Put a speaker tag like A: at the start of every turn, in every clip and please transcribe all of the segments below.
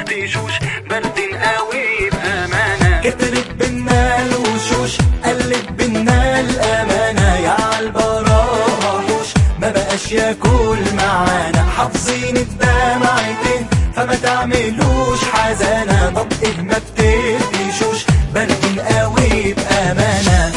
A: بتقفشوش باردين قوي بأمانة
B: كترت بينا الوشوش قلت بينا الأمانة يا عالبراءة وحوش ما بقاش ياكل معانا حافظين الدمعتين فما تعملوش حزانة طب ايه ما بتقفشوش باردين قوي بأمانة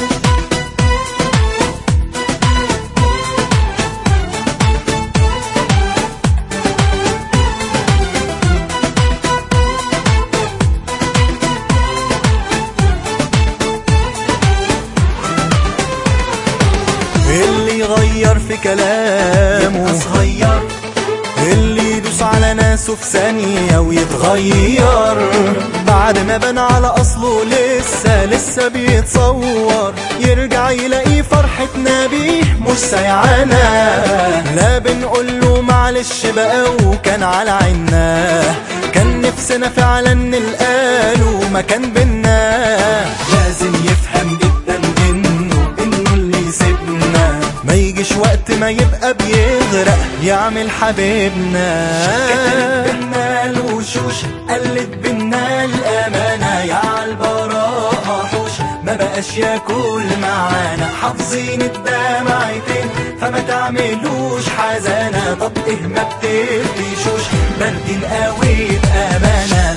B: اللي يغير في كلامه صغير اللي يدوس على ناسه في ثانية ويتغير بعد ما بان على أصله لسه لسه بيتصور يرجع يلاقي فرحتنا بيه مش سيعانا لا بنقول له معلش بقى وكان على عنا كان نفسنا فعلا نلقاله مكان بينا لازم يفهم جدا انه انه اللي يسيبنا ما يجيش وقت ما يبقى بيغرق يعمل حبيبنا كترت بينا الوشوش قلت بينا الامانه يا عالبراءه حوش ما بقاش ياكل معانا حافظين الدمعتين فما تعملوش حزانه طب ايه ما بتقفشوش باردين قوي بامانه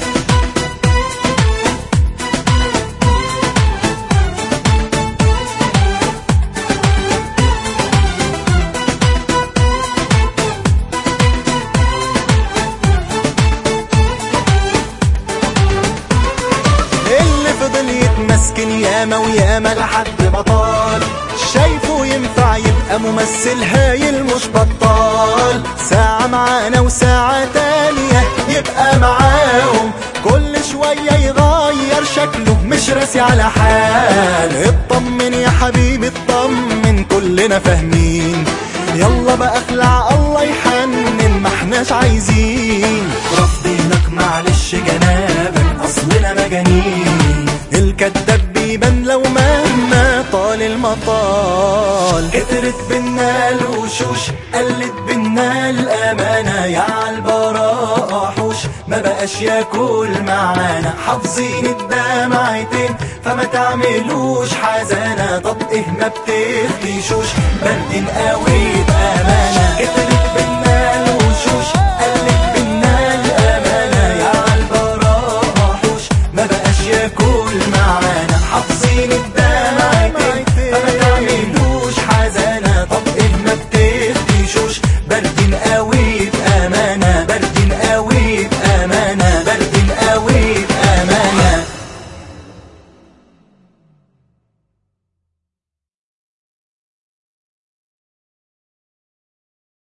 B: اللي فضل يتمسكن ياما وياما لحد بطال شايفه ينفع يبقى ممثل هايل مش بطال ساعة معانا وساعة تانية يبقى معاهم كل شوية يغير شكله مش راسي على حال اطمن يا حبيبي اطمن كلنا فاهمين يلا بقى اخلع الله يحنن ما احناش عايزين رافضينك معلش جنابك اصلنا مجانين الكداب بيبان لو مهما طال المطال كترت بينا الوشوش قلت بينا الامانه يا عالبراءه حوش ما بقاش ياكل معانا حافظين الدمعتين فما تعملوش حزانه طب ايه ما بتخليشوش باردين قوي بامانه كترت